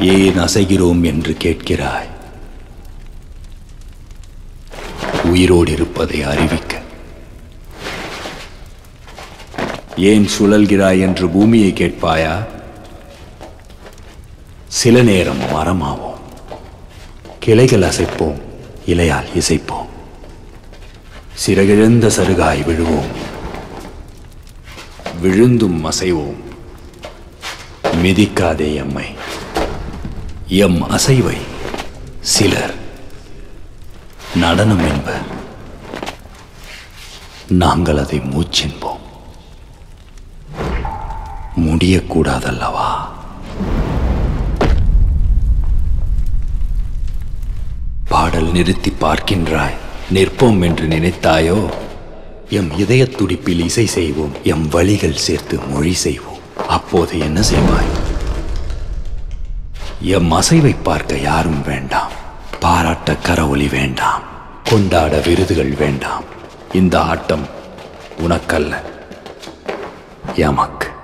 ஏன் அசைகிறோம் என்று கேட்கிறாய் உயிரோடு இருப்பதை அறிவிக்க ஏன் சுழல்கிறாய் என்று பூமியை கேட்பாயா சில நேரம் மரமாவோம் கிளைகள் அசைப்போம் இலையால் இசைப்போம் சிறகிழந்த சருகாய் விழுவோம் விழுந்தும் அசைவோம் மிதிக்காதே எம்மை எம் அசைவை சிலர் நடனம் என்பர் நாங்கள் அதை மூச்சென்போம் முடியக்கூடாதல்லவா பாடல் நிறுத்தி பார்க்கின்றாய் நிற்போம் என்று நினைத்தாயோ எம் இதயத் துடிப்பில் இசை செய்வோம் எம் வழிகள் சேர்த்து மொழி செய்வோம் அப்போது என்ன செய்வாய் எம் அசைவை பார்க்க யாரும் வேண்டாம் பாராட்ட கரவொலி வேண்டாம் கொண்டாட விருதுகள் வேண்டாம் இந்த ஆட்டம் உனக்கல்ல எமக்கு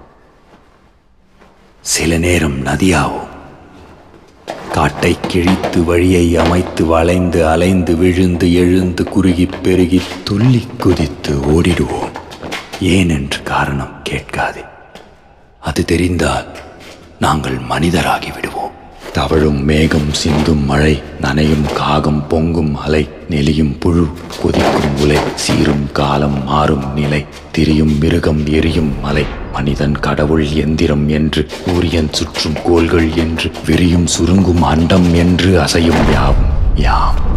சில நேரம் நதியாவும் காட்டை கிழித்து வழியை அமைத்து வளைந்து அலைந்து விழுந்து எழுந்து குறுகிப் பெருகி துள்ளி குதித்து ஓடிடுவோம் ஏன் என்று காரணம் கேட்காதே அது தெரிந்தால் நாங்கள் மனிதராகி விடுவோம் தவழும் மேகம் சிந்தும் மழை நனையும் காகம் பொங்கும் அலை நெளியும் புழு கொதிக்கும் உலை சீரும் காலம் மாறும் நிலை திரியும் மிருகம் எரியும் மலை மனிதன் கடவுள் எந்திரம் என்று சூரியன் சுற்றும் கோள்கள் என்று விரியும் சுருங்கும் அண்டம் என்று அசையும் யாவும் யாம்